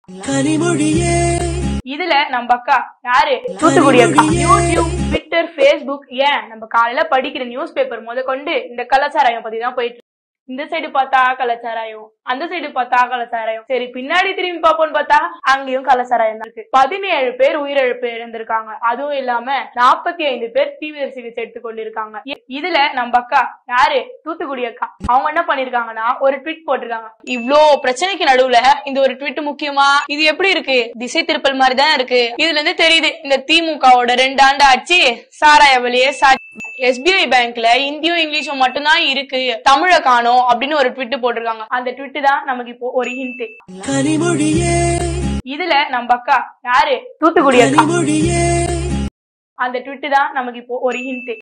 கனிமொழியே இதுல நம்ம அக்கா யாரு தூத்துக்குடி அக்கா யூடியூப் ட்விட்டர் ஃபேஸ்புக் ஏன் நம்ம காலையில படிக்கிற நியூஸ் பேப்பர் முத கொண்டு இந்த கலாச்சாரம் பத்தி தான் போயிட்டு இருக்கு. இந்த சைடு பார்த்தா கலாச்சாராயம் அந்த சைடு பார்த்தா கலாச்சாராயம் சரி பின்னாடி திரும்பி பார்ப்போம்னு பார்த்தா அங்கேயும் கலாச்சாராயம் தான் இருக்கு பதினேழு பேர் உயிரிழப்பு இழந்திருக்காங்க அதுவும் இல்லாம நாற்பத்தி ஐந்து பேர் தீவிர சிகிச்சை எடுத்துக் கொண்டிருக்காங்க இ- இதுல நம்ம அக்கா யாரு தூத்துக்குடி அக்கா அவங்க என்ன பண்ணிருக்காங்கன்னா ஒரு ட்வீட் போட்டிருக்காங்க இவ்ளோ பிரச்சனைக்கு நடுவுல இந்த ஒரு ட்வீட் முக்கியமா இது எப்படி இருக்கு திசை திருப்பல் மாதிரி தான் இருக்கு இதுல இருந்து தெரியுது இந்த திமுகவோட ரெண்டு ஆண்டு ஆட்சி சாராய வழியே சா எஸ்பிஐ பேங்க்ல இந்தியும் இங்கிலீஷும் மட்டும்தான் இருக்கு தமிழ காணோம் அப்படின்னு ஒரு ட்விட் போட்டிருக்காங்க அந்த ட்விட் தான் நமக்கு இப்போ ஒரு ஹிண்ட் கனிமொழியே இதுல நம்ம அக்கா யாரு தூத்துக்குடி அக்கா கனிமொழியே அந்த ட்விட் தான் நமக்கு இப்போ ஒரு ஹிண்ட்